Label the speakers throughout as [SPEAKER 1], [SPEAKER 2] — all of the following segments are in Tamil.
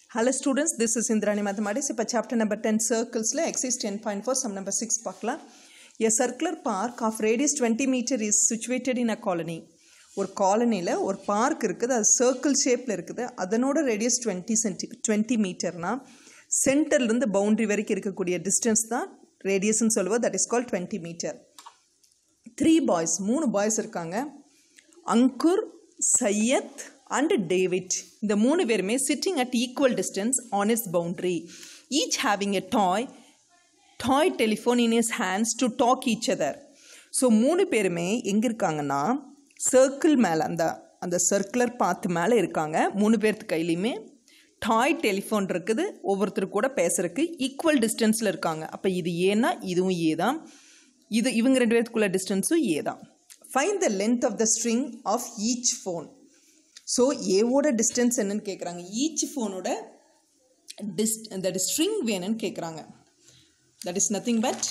[SPEAKER 1] Hello students, this is Indrani Mathematics. இப்போ chapter number 10 circlesல exercise 10.4 sum number 6 பார்க்கலாம். A circular park of radius 20 meter is situated in a colony. ஒரு காலனியில் ஒரு பார்க் இருக்குது அது சர்க்கிள் ஷேப்பில் இருக்குது அதனோட ரேடியஸ் டுவெண்ட்டி சென்டி டுவெண்ட்டி மீட்டர்னா சென்டர்லேருந்து பவுண்ட்ரி வரைக்கும் இருக்கக்கூடிய டிஸ்டன்ஸ் தான் ரேடியஸ்ன்னு சொல்லுவோம் that is call twenty metre three boys மூணு பாய்ஸ் இருக்காங்க அங்குர் சையத் அண்ட் டேவிட் இந்த மூணு பேருமே sitting at equal distance on its boundary each having a toy toy telephone in his hands to talk each other so மூணு பேருமே எங்கே இருக்காங்கன்னா சர்க்கிள் மேலே அந்த அந்த சர்க்குலர் பாத்து மேலே இருக்காங்க மூணு பேர்த்து கையிலையுமே டாய் டெலிஃபோன் இருக்குது ஒவ்வொருத்தர் கூட பேசுறதுக்கு ஈக்குவல் டிஸ்டன்ஸில் இருக்காங்க அப்போ இது ஏன்னா இதுவும் ஏ தான் இது இவங்க ரெண்டு பேர்த்துக்குள்ள டிஸ்டன்ஸும் ஏ தான் find the length of the string of each phone so ஏவோட டிஸ்டன்ஸ் என்னன்னு கேட்குறாங்க ஈச் ஃபோனோட டிஸ் தட் ஸ்ட்ரிங் வேணும்னு கேட்குறாங்க that is nothing but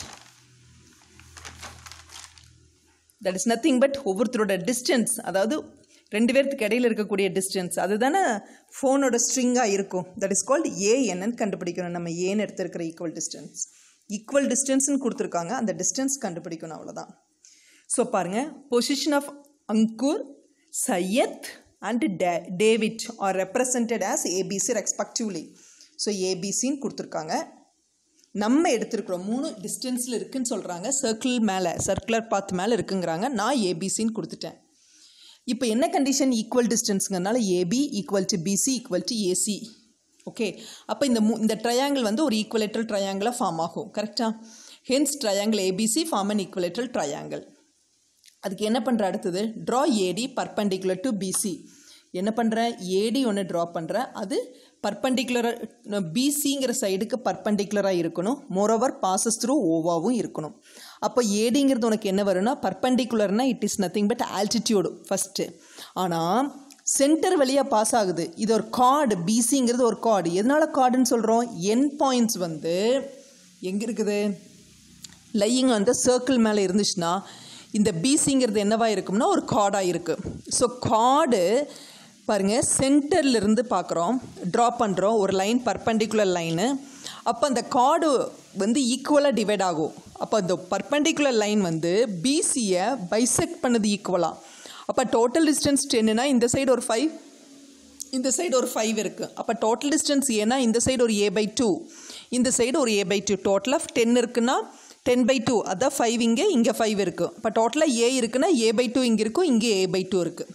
[SPEAKER 1] that is nothing but ஒவ்வொருத்தரோட டிஸ்டன்ஸ் அதாவது ரெண்டு பேர்த்துக்கு இடையில இருக்கக்கூடிய டிஸ்டன்ஸ் அதுதானே ஃபோனோட ஸ்ட்ரிங்காக இருக்கும் தட் இஸ் கால்டு ஏ என்னன்னு கண்டுபிடிக்கணும் நம்ம ஏன்னு எடுத்திருக்கிற ஈக்குவல் டிஸ்டன்ஸ் ஈக்குவல் டிஸ்டன்ஸ்னு கொடுத்துருக்காங்க அந்த டிஸ்டன்ஸ் கண்டுபிடிக்கணும் அவ்வளோதான் ஸோ பாருங்கள் position of Ankur Syed and டே David are represented as A B C respectively so ஏபிசின்னு கொடுத்துருக்காங்க நம்ம எடுத்துருக்குறோம் மூணு டிஸ்டன்ஸில் இருக்குன்னு சொல்கிறாங்க சர்க்கிள் மேலே சர்க்குலர் பாத் மேலே இருக்குங்கிறாங்க நான் ஏபிசின்னு கொடுத்துட்டேன் இப்போ என்ன கண்டிஷன் ஈக்குவல் டிஸ்டன்ஸுங்கிறனால A B equal to B C equal to A C okay அப்போ இந்த மூ இந்த ட்ரையாங்கிள் வந்து ஒரு ஈக்குவலேட்டல் ட்ரையாங்கிளாக ஃபார்ம் ஆகும் கரெக்டாக hence triangle A B C form an equilateral triangle அதுக்கு என்ன பண்ணுற அடுத்தது draw A D perpendicular to B C என்ன பண்ணுறேன் ஏடி ஒன்று ட்ரா பண்ணுறேன் அது பர்பண்டிகுலராக பிசிங்கிற சைடுக்கு பர்பண்டிகுலராக இருக்கணும் மோரோவர் பாசஸ் த்ரூ ஓவாவும் இருக்கணும் அப்போ ஏடிங்கிறது உனக்கு என்ன வரும்னா பர்பண்டிகுலர்னா it is nothing but altitude first ஆனால் சென்டர் வழியாக பாஸ் ஆகுது இது ஒரு கார்டு பிசிங்கிறது ஒரு கார்டு எதனால் கார்டுன்னு சொல்கிறோம் என் பாயிண்ட்ஸ் வந்து எங்கே இருக்குது லையிங் அந்த சர்க்கிள் மேலே இருந்துச்சுன்னா இந்த பிசிங்கிறது என்னவாக இருக்கும்னா ஒரு கார்டாக இருக்குது ஸோ கார்டு பாருங்கள் சென்டர்லேருந்து பார்க்குறோம் ட்ரா பண்ணுறோம் ஒரு லைன் பர்பண்டிகுலர் லைனு அப்போ அந்த கார்டு வந்து ஈக்குவலாக டிவைட் ஆகும் அப்போ அந்த பர்பண்டிகுலர் லைன் வந்து பிசியை பைசெக்ட் பண்ணது ஈக்குவலாக அப்போ டோட்டல் டிஸ்டன்ஸ் டென்னுனா இந்த சைடு ஒரு ஃபைவ் இந்த சைடு ஒரு ஃபைவ் இருக்குது அப்போ டோட்டல் டிஸ்டன்ஸ் ஏன்னா இந்த சைடு ஒரு ஏ பை டூ இந்த சைடு ஒரு ஏ பை டூ டோட்டலாக டென் இருக்குன்னா டென் பை டூ அதான் ஃபைவ் இங்கே இங்கே ஃபைவ் இருக்குது இப்போ டோட்டலாக ஏ இருக்குன்னா ஏ பை டூ இங்கே இருக்கும் இங்கே ஏ பை டூ இருக்குது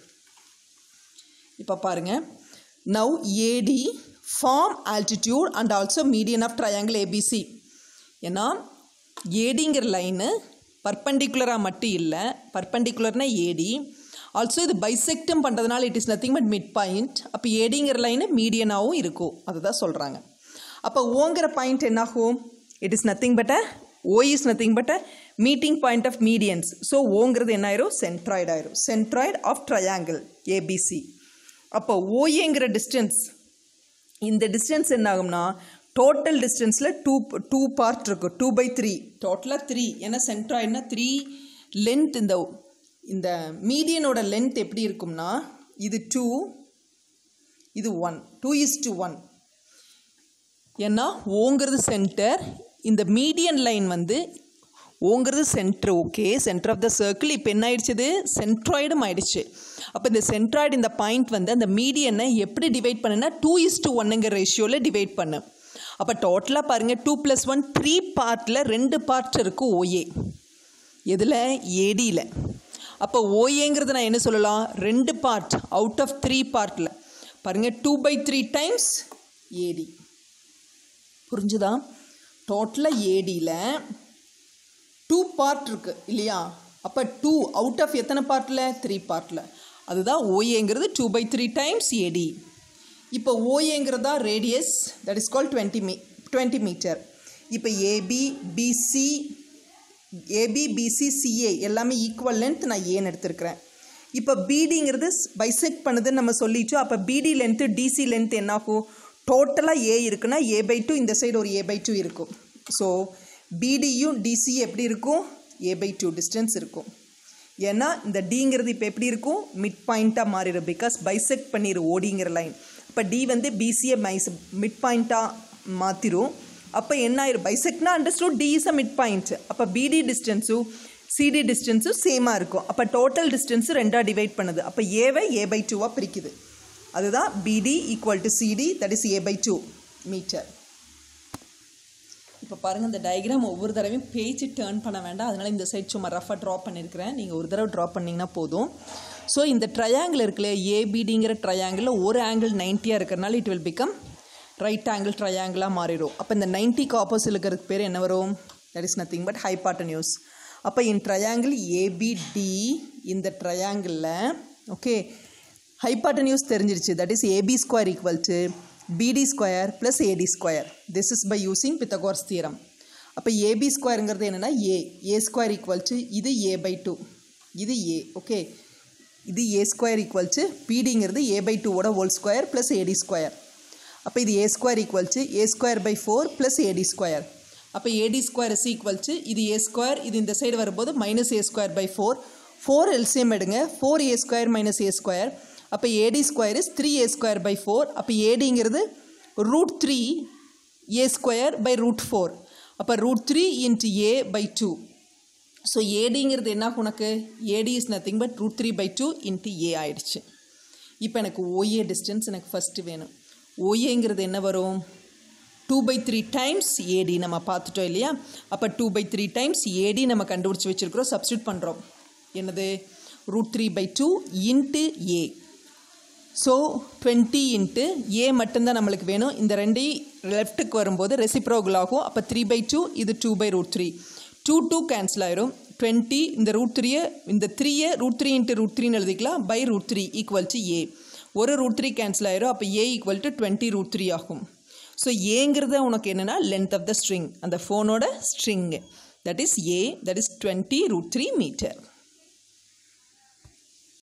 [SPEAKER 1] இப்போ பாருங்கள் now A D form altitude and also median of triangle A B C ஏன்னா ஏடிங்கிற லைனு பர்பண்டிகுலராக மட்டும் இல்லை பர்பண்டிகுலர்னா ஏடி ஆல்சோ இது பைசெக்டும் பண்ணுறதுனால it is nothing but mid point அப்போ ஏடிங்கிற லைனு மீடியனாகவும் இருக்கும் அதுதான் சொல்கிறாங்க அப்போ ஓங்கிற பாயிண்ட் என்னாகும் it is nothing but a O is nothing but a meeting point of medians so ஓங்கிறது என்ன ஆயிரும் சென்ட்ராய்டு ஆயிரும் சென்ட்ராய்டு ஆஃப் ட்ரையாங்கிள் ஏபிசி அப்போ ஓஏங்கிற டிஸ்டன்ஸ் இந்த டிஸ்டன்ஸ் என்ன ஆகும்னா டோட்டல் டிஸ்டன்ஸில் டூ டூ பார்ட் இருக்கும் டூ பை த்ரீ டோட்டலாக த்ரீ ஏன்னா சென்ட்ராய்டுனா த்ரீ லென்த் இந்த இந்த மீடியனோட லென்த் எப்படி இருக்கும்னா இது டூ இது one two is to one ஏன்னா ஓங்கிறது சென்டர் இந்த மீடியன் லைன் வந்து ஓங்கிறது centre okay centre of the circle இப்போ என்ன ஆயிடுச்சு சென்ட்ராய்டும் ஆயிடுச்சு அப்போ இந்த சென்ட்ராய்டு இந்த பாயிண்ட் வந்து அந்த மீடியனை எப்படி டிவைட் பண்ணுன்னா டூ இஸ் டு ஒன்னுங்கிற ரேஷியோவில் டிவைட் பண்ணு அப்போ டோட்டலாக பாருங்கள் டூ ப்ளஸ் ஒன் த்ரீ பார்ட்டில் ரெண்டு பார்ட் இருக்குது ஓஏ எதில் ஏடியில் அப்போ ஓஏங்கிறது நான் என்ன சொல்லலாம் ரெண்டு பார்ட் அவுட் ஆஃப் த்ரீ பார்ட்டில் பாருங்கள் two by three times A D புரிஞ்சுதா டோட்டலாக ஏடியில் டூ பார்ட் இருக்குது இல்லையா அப்போ டூ அவுட் ஆஃப் எத்தனை பார்ட்டில் த்ரீ பார்ட்டில் அதுதான் ஓஏங்கிறது two by three times A D இப்போ ஓஏங்கிறது தான் radius that is call twenty மீ டுவெண்ட்டி மீட்டர் இப்போ A B B C A B B C C A எல்லாமே ஈக்குவல் லென்த் நான் ஏன்னு எடுத்திருக்கிறேன் இப்போ பிடிங்கிறது பைசெக்ட் பண்ணுதுன்னு நம்ம சொல்லிட்டோம் அப்போ பிடி லென்த்து டிசி லென்த் என்னாகும் டோட்டலாக ஏ இருக்குன்னா ஏ பை டூ இந்த சைடு ஒரு ஏ பை டூ இருக்கும் ஸோ பிடியும் டிசி எப்படி இருக்கும் ஏ பை டூ டிஸ்டன்ஸ் இருக்கும் ஏன்னா இந்த டிங்கிறது இப்போ எப்படி இருக்கும் மிட் பாயிண்ட்டாக மாறிடும் பிகாஸ் பைசெக்ட் பண்ணிடு ஓடிங்கிற லைன் இப்போ டி வந்து பிசியை மைஸ் மிட் பாயிண்ட்டாக மாற்றிரும் அப்போ என்ன ஆயிரும் பைசெக்ட்னா understood D is a mid point அப்போ பிடி டிஸ்டன்ஸும் சிடி டிஸ்டன்ஸும் சேமாக இருக்கும் அப்போ டோட்டல் டிஸ்டன்ஸு ரெண்டாக டிவைட் பண்ணுது அப்போ ஏவை ஏ பை டூவாக பிரிக்குது அதுதான் B D equal to C D that is A by two metre இப்போ பாருங்கள் இந்த டயக்ராம் ஒவ்வொரு தடவையும் பேஜ் டேர்ன் பண்ண வேண்டாம் அதனால் இந்த சைட் சும்மா ரஃபாக ட்ரா பண்ணியிருக்கிறேன் நீங்கள் ஒரு தடவை ட்ரா பண்ணிங்கன்னா போதும் ஸோ இந்த ட்ரையாங்கிள் இருக்குல்ல ஏபிடிங்கிற ட்ரையாங்கிளில் ஒரு ஆங்கிள் நைன்ட்டியாக இருக்கிறனால it will become right angle ட்ரையாங்கிளாக மாறிடும் அப்போ இந்த நைன்ட்டிக்கு ஆப்போசிட் இருக்கிறதுக்கு பேர் என்ன வரும் that is nothing but hypotenuse அப்போ இன் ட்ரையாங்கிள் ஏபிடி இந்த ட்ரையாங்கிளில் ஓகே ஹைபாட்டன்யூஸ் தெரிஞ்சிருச்சு that is A B square equal to B D square plus A D square this is by using Pythagoras theorem அப்போ ஏபி ஸ்கொயருங்கிறது என்னென்னா A A square equal to இது ஏ பை டூ இது ஏ ஓகே இது ஏ ஸ்கொயர் ஈக்குவல் டு பிடிங்கிறது ஏ பை டூவோட whole square plus A D square அப்போ இது A square equal to A square by four plus A D square அப்போ A D square is equal to இது ஏ ஸ்கொயர் இது இந்த சைடு வரும்போது minus A square by four four L C M எடுங்க four A square minus A square அப்போ A D square is three A square by four அப்போ ஏடிங்கிறது root three A square by root four அப்போ root three into A by two so ஏடிங்கிறது என்ன உனக்கு A D is nothing but root three by two into A ஆயிடுச்சு இப்போ எனக்கு ஓஏ டிஸ்டன்ஸ் எனக்கு ஃபஸ்ட்டு வேணும் ஓஏங்கிறது என்ன வரும் two by three times A D நம்ம பார்த்துட்டோம் இல்லையா அப்போ two by three times A D நம்ம கண்டுபிடிச்சி வச்சுருக்கிறோம் சப்ஸ்டியூட் பண்ணுறோம் என்னது root three by two into A so twenty into A மட்டும்தான் நம்மளுக்கு வேணும் இந்த ரெண்டையும் லெஃப்ட்டுக்கு வரும்போது ரெசிப்ரோகல் ஆகும் அப்போ த்ரீ பை டூ இது two by root three two two cancel ஆயிரும் டுவெண்ட்டி இந்த ரூட் த்ரீயை இந்த த்ரீயை ரூட் த்ரீ இன்ட்டு ரூட் த்ரீன்னு எழுதிக்கலாம் by root three equal to A ஒரு ரூட் த்ரீ கேன்சல் ஆயிரும் அப்போ A equal to twenty root three ஆகும் ஸோ ஏங்கிறது உனக்கு என்னென்னா லென்த் ஆஃப் த ஸ்ட்ரிங் அந்த ஃபோனோட string that is A that is twenty root three metre